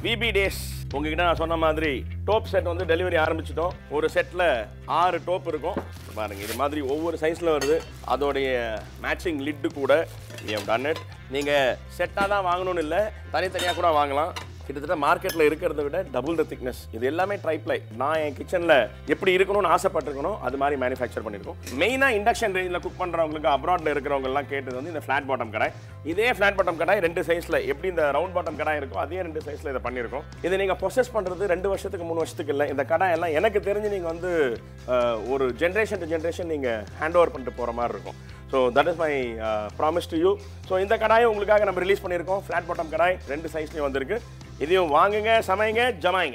VP days உங்ககிட்ட நான் சொன்ன மாதிரி டோப் செட் வந்து டெலிவரி ஆரம்பிச்சிட்டோம் ஒரு செட்டில் ஆறு டோப் இருக்கும் பாருங்க இது மாதிரி ஒவ்வொரு சைஸில் வருது அதோடைய மேட்சிங் லிட்டு கூட டன் இட் நீங்கள் செட்டாக தான் வாங்கணும்னு இல்லை தனித்தனியாக கூட வாங்கலாம் கிட்டத்தட்ட மார்க்கெட்டில் இருக்கிறத விட டபுள் த திக்னஸ் இது எல்லாமே ட்ரைப்ளை நான் என் கிச்சனில் எப்படி இருக்கணும்னு ஆசைப்பட்டிருக்கணும் அது மாதிரி மேனுஃபேக்சர் பண்ணியிருக்கோம் மெயினாக இண்டக்ஷன் ரேஞ்சில் குக் பண்ணுறவங்களுக்கு அப்ராட்டில் இருக்கிறவங்கலாம் கேட்டது வந்து இந்த ஃப்ளாட் பாட்டம் கடாய் இதே ஃப்ளாட் பாட்டம் கடாய் ரெண்டு சைஸில் எப்படி இந்த ரவுண்ட் பாட்டம் கடாய் இருக்கோ அதே ரெண்டு சைஸில் இதை பண்ணியிருக்கோம் இதை நீங்கள் ப்ரொசஸ் பண்ணுறது ரெண்டு வருஷத்துக்கு மூணு வருஷத்துக்கு இல்லை இந்த கடாய் எல்லாம் எனக்கு தெரிஞ்சு நீங்கள் வந்து அஹ், ஒரு ஜென்ரேஷன் டு ஜென்ரேஷன் நீங்கள் ஹேண்ட் ஓவர் பண்ணிட்டு போகிற மாதிரி இருக்கும் so that is my promise to you so இந்த கடாயை உங்களுக்காக நம்ம ரிலீஸ் பண்ணியிருக்கோம் ஃப்ளாட் பாட்டம் கடாய் ரெண்டு சைஸ்லேயும் வந்திருக்கு இதையும் வாங்குங்க சமைங்க ஜமாயிங்க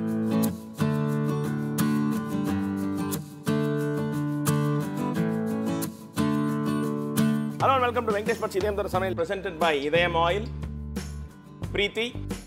hello welcome to Venkatesh Bhat's Idhayam தர சமையல் presented by Idhayam oil Preethi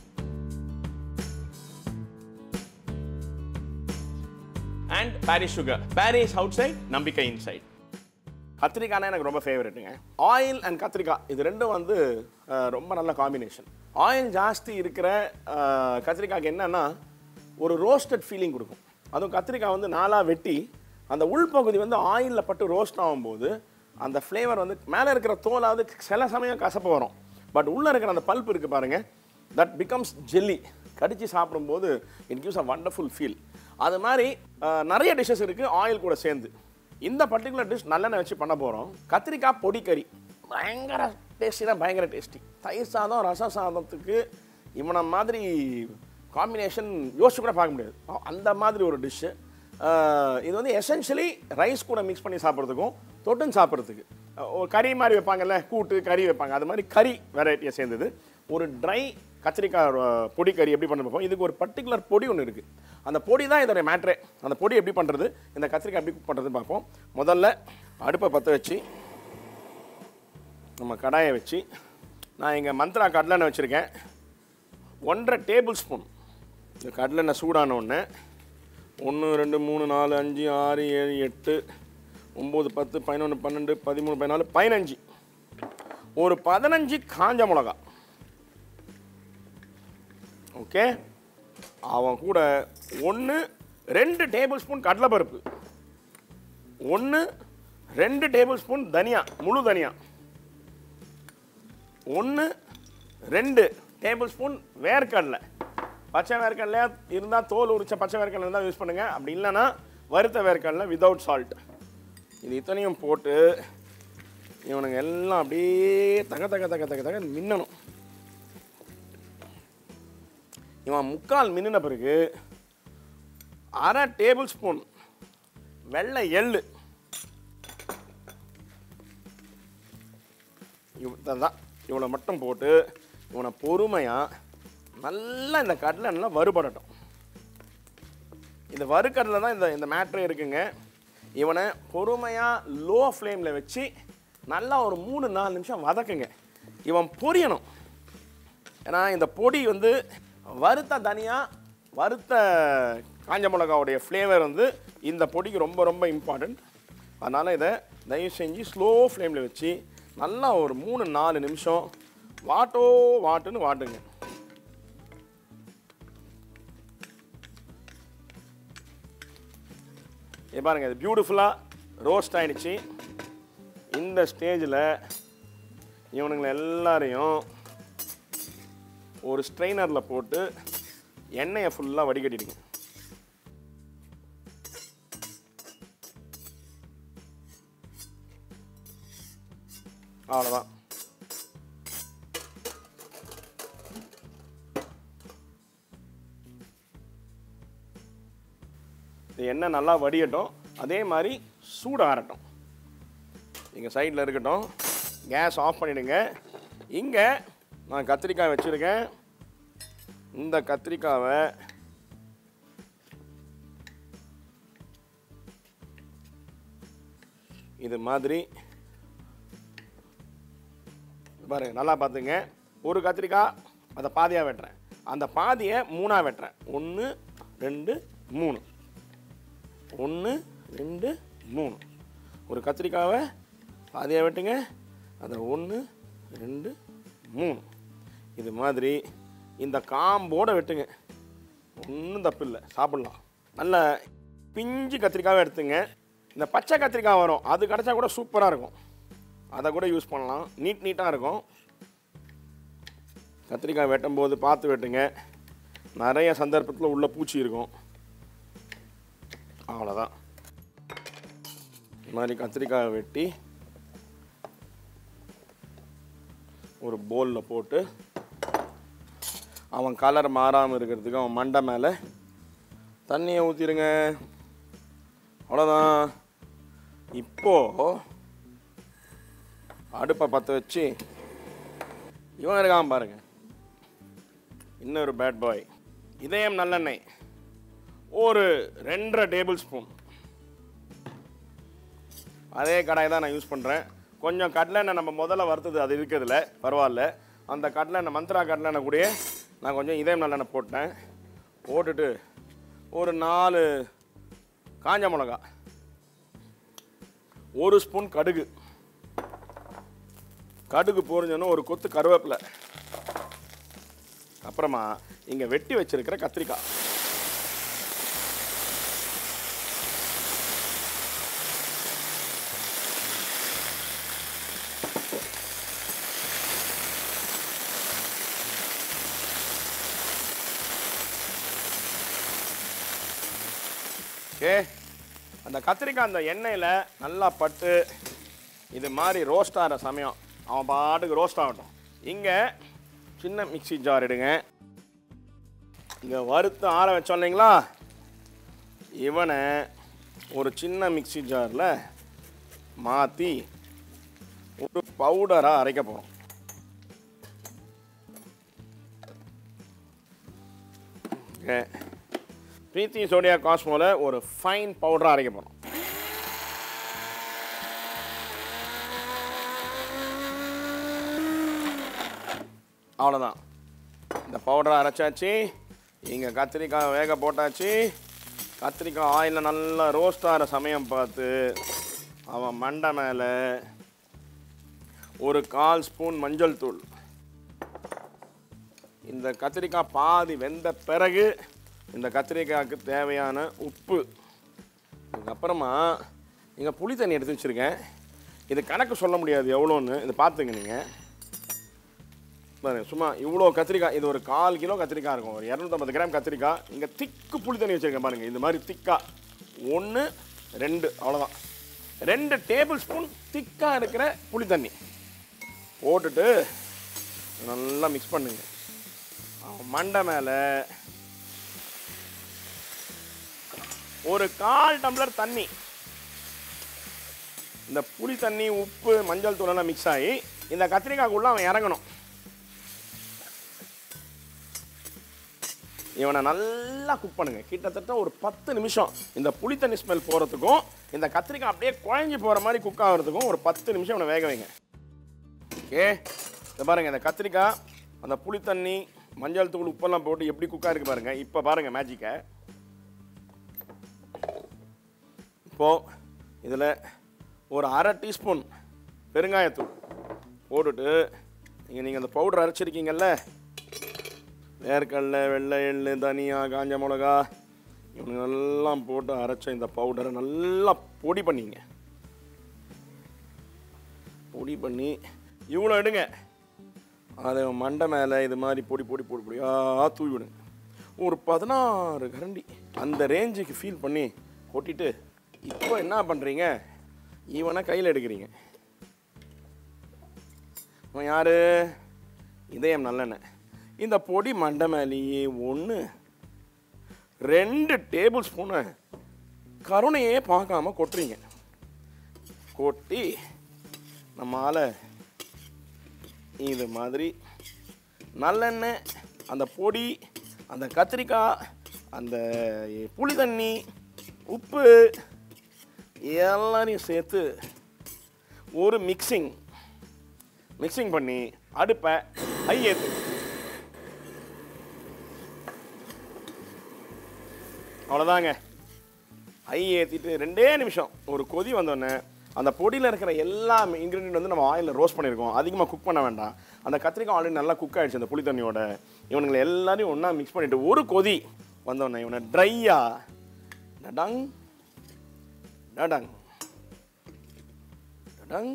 and Parry's sugar Parry's outside நம்பிக்கை இன்சைட் கத்திரிக்காய்னா எனக்கு ரொம்ப ஃபேவரெட்டுங்க ஆயில் அண்ட் கத்திரிக்காய் இது ரெண்டும் வந்து அஹ், ரொம்ப நல்ல காம்பினேஷன் ஆயில் ஜாஸ்தி இருக்கிற அஹ், கத்திரிக்காய்க்கு என்னன்னா ஒரு ரோஸ்டட் ஃபீலிங் கொடுக்கும் அதுவும் கத்திரிக்காய் வந்து நாலாக வெட்டி அந்த உள்பகுதி வந்து ஆயிலில் பட்டு ரோஸ்ட் ஆகும்போது அந்த ஃப்ளேவர் வந்து மேலே இருக்கிற தோலாவது சில சமயம் கசப்பு வரும் பட் உள்ளே இருக்கிற அந்த பல்ப் இருக்குது பாருங்க தட் பிகம்ஸ் ஜெல்லி கடிச்சு சாப்பிடும்போது it gives a wonderful feel அது மாதிரி அஹ், நிறைய டிஷ்ஷஸ் இருக்குது ஆயில் கூட சேர்ந்து இந்த பர்டிகுலர் டிஷ் நல்லெண்ணெய் வச்சு பண்ண போகிறோம் கத்திரிக்காய் பொடி கறி பயங்கர டேஸ்டினா பயங்கர டேஸ்டி தயிர் சாதம் ரச சாதத்துக்கு இவனை மாதிரி காம்பினேஷன் யோசிச்சு கூட பார்க்க முடியாது அ- அந்த மாதிரி ஒரு டிஷ்ஷு இது வந்து எசென்ஷியலி ரைஸ் கூட மிக்ஸ் பண்ணி சாப்பிட்றதுக்கும் தொட்டுன்னு சாப்பிட்றதுக்கு ஒரு கறி மாதிரி வைப்பாங்கல்ல கூட்டு கறி வைப்பாங்க அது மாதிரி கறி வெரைட்டியை சேர்ந்தது ஒரு ட்ரை கத்திரிக்காய் அஹ், பொடி கறி எப்படி பண்ண பார்ப்போம் இதுக்கு ஒரு பர்டிகுலர் பொடி ஒன்று இருக்குது அந்த பொடி தான் இதோடைய மேட்ரே அந்த பொடி எப்படி பண்ணுறது இந்த கத்திரிக்காய் எப்படி குக் பண்ணுறதுன்னு பார்ப்போம் முதல்ல அடுப்பை பற்ற வச்சு நம்ம கடாயை வச்சு நான் இங்கே மந்த்ரா கடலெண்ணெய் வச்சுருக்கேன் ஒன்றரை டேபிள் ஸ்பூன் இந்த கடலெண்ணெய் சூடான உடனே ஒன்று ரெண்டு மூணு நாலு அஞ்சு ஆறு ஏழு எட்டு ஒம்பது பத்து பதினொன்று பன்னெண்டு பதிமூணு பதினாலு பதினஞ்சு ஒரு பதினஞ்சு காஞ்ச மிளகா ஓகே அவன் கூட ஒன்று ரெண்டு டேபிள் ஸ்பூன் கடலைப்பருப்பு ஒன்று ரெண்டு டேபிள் ஸ்பூன் தனியா முழு தனியா ஒன்று ரெண்டு டேபிள் ஸ்பூன் வேர்க்கடலை பச்சை வேர்க்கடலையா இருந்தால் தோல் உரிச்ச பச்சை வேர்க்கடலை இருந்தால் யூஸ் பண்ணுங்கள் அப்படி இல்லைன்னா வறுத்த வேர்க்கடலை வித்தவுட் சால்ட் இது இத்தனையும் போட்டு இவனுங்க எல்லாம் அப்படியே தக தக தக தக தக மின்னணும் இவன் முக்கால் மின்னின பிறகு அரை டேபிள் ஸ்பூன் வெள்ளை எள்ளு தான் இவனை மட்டும் போட்டு இவனை பொறுமையாக நல்லா இந்த கடலை நல்லா வறுபடட்டும் இந்த வறுக்கடலை தான் இந்த இந்த மேட்ரே இருக்குங்க இவனை பொறுமையாக லோ ஃப்ளேமில் வச்சு நல்லா ஒரு மூணு நாலு நிமிஷம் வதக்குங்க இவன் பொரியணும் ஏன்னா இந்த பொடி வந்து வறுத்த தனியாக வறுத்த காஞ்ச மிளகாவுடைய ஃப்ளேவர் வந்து இந்த பொடிக்கு ரொம்ப ரொம்ப இம்பார்ட்டண்ட் அதனால் இதை தயவு செஞ்சு ஸ்லோ ஃப்ளேமில் வச்சு நல்லா ஒரு மூணு நாலு நிமிஷம் வாட்டோ வாட்டுன்னு வாட்டுங்க இது பாருங்க இது பியூட்டிஃபுல்லாக ரோஸ்ட் ஆயிடுச்சு இந்த ஸ்டேஜில் இவனுங்களை எல்லாரையும் ஒரு ஸ்ட்ரெயினரில் போட்டு எண்ணெயை ஃபுல்லாக வடிகட்டிடுங்க அவ்வளோதான் இந்த எண்ணெய் நல்லா வடியட்டும் அதே மாதிரி சூடு ஆறட்டும் எங்கள் சைடில் இருக்கட்டும் கேஸ் ஆஃப் பண்ணிடுங்க இங்கே நான் கத்திரிக்காய் வச்சுருக்கேன் இந்த கத்திரிக்காவை இது மாதிரி பாருங்க நல்லா பார்த்துங்க ஒரு கத்திரிக்காய் அதை பாதியாக வெட்டுறேன் அந்த பாதியை மூணாக வெட்டுறேன் ஒன்று ரெண்டு மூணு ஒன்று ரெண்டு மூணு ஒரு கத்திரிக்காவை பாதியாக வெட்டுங்க அதை ஒன்று ரெண்டு மூணு இது மாதிரி இந்த காம்போட வெட்டுங்க ஒன்றும் தப்பு இல்லை சாப்பிட்லாம் நல்ல பிஞ்சு கத்திரிக்காவை எடுத்துங்க இந்த பச்சை கத்திரிக்காய் வரும் அது கிடச்சா கூட சூப்பராக இருக்கும் அதை கூட யூஸ் பண்ணலாம் நீட் நீட்டாக இருக்கும் கத்திரிக்காய் வெட்டும் போது பார்த்து வெட்டுங்க நிறைய சந்தர்ப்பத்தில் உள்ள பூச்சி இருக்கும் அவ்வளோதான் இந்த மாதிரி கத்திரிக்காயை வெட்டி ஒரு போலில் போட்டு அவன் கலர் மாறாமல் இருக்கிறதுக்கு அவன் மண்டை மேலே தண்ணியை ஊற்றிடுங்க அவ்வளோதான் இப்போ அடுப்பை பற்ற வச்சு இவன் இருக்கான் பாருங்க இன்னொரு பேட் பாய் இதயம் நல்லெண்ணெய் ஒரு ரெண்டரை டேபிள் ஸ்பூன் அதே கடாய் தான் நான் யூஸ் பண்ணுறேன் கொஞ்சம் கடலெண்ணெய் நம்ம முதல்ல வறுத்தது அது இருக்கிறதுல பரவாயில்ல அந்த கடலெண்ணெய் மந்த்ரா கடலெண்ணெய் கூடயே நான் கொஞ்சம் இதயம் நல்லெண்ணெய் போட்டேன் போட்டுட்டு ஒரு நாலு காஞ்ச மிளகா ஒரு ஸ்பூன் கடுகு கடுகு பொரிஞ்சோன்னு ஒரு கொத்து கருவேப்பிலை அப்புறமா இங்கே வெட்டி வச்சிருக்கிற கத்திரிக்காய் ஓகே அந்த கத்திரிக்காய் அந்த எண்ணெயில் நல்லா பட்டு இது மாதிரி ரோஸ்ட் ஆகிற சமயம் அவன் பாட்டுக்கு ரோஸ்ட் ஆகட்டும் இங்கே சின்ன மிக்ஸி ஜார் எடுங்க இங்கே வறுத்து ஆற வச்சோம் இல்லைங்களா இவனை ஒரு சின்ன மிக்ஸி ஜாரில் மாற்றி ஒரு பவுடராக அரைக்க போகிறோம் ஓகே பிரீத்தி சோடியா காஸ்மோல ஒரு ஃபைன் பவுடராக அரைக்க போகிறோம் அவ்வளோதான் இந்த பவுடரை அரைச்சாச்சு இங்கே கத்திரிக்காய் வேக போட்டாச்சு கத்திரிக்காய் ஆயிலில் நல்லா ரோஸ்ட் ஆகிற சமயம் பார்த்து அவன் மண்டை மேலே ஒரு கால் ஸ்பூன் மஞ்சள் தூள் இந்த கத்திரிக்காய் பாதி வெந்த பிறகு இந்த கத்திரிக்காய்க்கு தேவையான உப்பு இதுக்கப்புறமா இங்கே புளி தண்ணி எடுத்து வச்சுருக்கேன் இது கணக்கு சொல்ல முடியாது எவ்வளோன்னு இது பார்த்துங்க நீங்கள் பாருங்க சும்மா இவ்வளோ கத்திரிக்காய் இது ஒரு கால் கிலோ கத்திரிக்காய் இருக்கும் ஒரு இரநூத்தம்பது கிராம் கத்திரிக்காய் இங்கே திக்கு புளி தண்ணி வச்சுருக்கேன் பாருங்கள் இந்த மாதிரி திக்கா ஒன்று ரெண்டு அவ்வளோதான் ரெண்டு டேபிள் ஸ்பூன் திக்காக இருக்கிற புளி தண்ணி போட்டுட்டு நல்லா மிக்ஸ் பண்ணுங்க அவன் மண்டை மேலே ஒரு கால் டம்ளர் தண்ணி இந்த புளி தண்ணி உப்பு மஞ்சள் தூளெல்லாம் மிக்ஸ் ஆகி இந்த கத்திரிக்காய்க்குள்ள அவன் இறங்கணும் இவனை நல்லா குக் பண்ணுங்க கிட்டத்தட்ட ஒரு பத்து நிமிஷம் இந்த புளி தண்ணி ஸ்மெல் போகிறதுக்கும் இந்த கத்திரிக்காய் அப்படியே குழஞ்சி போகிற மாதிரி குக் ஆகிறதுக்கும் ஒரு பத்து நிமிஷம் இவனை வேக வைங்க ஓகே இந்த பாருங்க இந்த கத்திரிக்காய் அந்த புளி தண்ணி மஞ்சள் தூள் உப்பெல்லாம் போட்டு எப்படி குக்காக இருக்கு பாருங்க இப்போ பாருங்க மேஜிக்கை இப்போ இதில் ஒரு அரை டீஸ்பூன் பெருங்காயத்தூள் போட்டுட்டு இங்கே நீங்கள் அந்த பவுடர் அரைச்சிருக்கீங்கல்ல வேர்க்கடலை வெள்ளை எள்ளு தனியா காஞ்ச மிளகா இவனுங்கெல்லாம் போட்டு அரைச்ச இந்த பவுடரை நல்லா பொடி பண்ணிங்க பொடி பண்ணி இவ்வளோ எடுங்க அதை மண்டை மேலே இது மாதிரி பொடி பொடி பொடி பொடியாக தூவி விடுங்க ஒரு பதினாறு கரண்டி அந்த ரேஞ்சுக்கு ஃபீல் பண்ணி கொட்டிட்டு இப்போ என்ன பண்ணுறீங்க இவனை கையில் எடுக்கிறீங்க இவன் யார் இதயம் நல்லெண்ணெய் இந்த பொடி மண்டை மேலேயே ஒன்று ரெண்டு டேபிள் ஸ்பூனை கருணையே பார்க்காம கொட்டுறீங்க கொட்டி நம்மால் இது மாதிரி நல்லெண்ணெய் அந்த பொடி அந்த கத்திரிக்காய் அந்த புளி தண்ணி உப்பு எல்லாரையும் சேர்த்து ஒரு மிக்சிங் மிக்சிங் பண்ணி அடுப்பை ஹை ஏற்று அவ்வளோதாங்க ஹை ஏற்றிட்டு ரெண்டே நிமிஷம் ஒரு கொதி வந்தோடனே அந்த பொடியில் இருக்கிற எல்லா இன்க்ரீடியன்ட் வந்து நம்ம ஆயிலில் ரோஸ்ட் பண்ணியிருக்கோம் அதிகமாக குக் பண்ண வேண்டாம் அந்த கத்திரிக்காய் ஆல்ரெடி நல்லா குக் ஆயிடுச்சு அந்த புளி தண்ணியோட இவனுங்களை எல்லாரையும் ஒன்றா மிக்ஸ் பண்ணிட்டு ஒரு கொதி வந்தோடனே இவனை ட்ரையா டடங் டடங் டடங்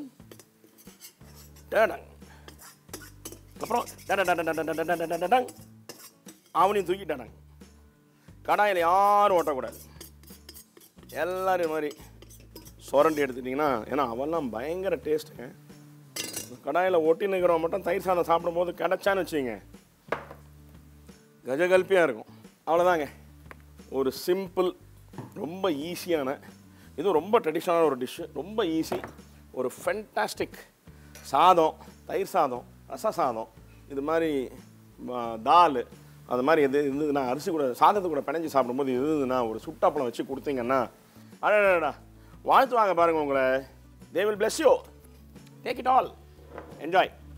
டடங் அப்புறம் டட டட டட டட டட டட டடங் அவனையும் தூக்கிட்டானாங்க கடாயில் யாரும் ஓட்டக்கூடாது எல்லாரும் இது மாதிரி சுரண்டி எடுத்துட்டிங்கன்னா ஏன்னா அவெல்லாம் பயங்கர டேஸ்ட்டுங்க கடாயில் ஒட்டி நிற்கிறவன் மட்டும் தயிர் சாதம் சாப்பிடும்போது கிடச்சான்னு வச்சுங்க கஜகல்பியாக இருக்கும் அவ்வளோதாங்க ஒரு சிம்பிள் ரொம்ப ஈஸியான இது ரொம்ப ட்ரெடிஷ்னலான ஒரு டிஷ்ஷு ரொம்ப ஈஸி ஒரு ஃபென்டாஸ்டிக் சாதம் தயிர் சாதம் ரச சாதம் இது மாதிரி ஆ, தால் அது மாதிரி எது இருந்ததுன்னா அரிசி கூட சாதத்தை கூட பிணைஞ்சு சாப்பிடும்போது இது இருந்ததுன்னா ஒரு சுட்டாப்பழம் வச்சு கொடுத்தீங்கன்னா அடடா வாழ்த்துவாங்க பாருங்கள் உங்களை they will bless you take it all enjoy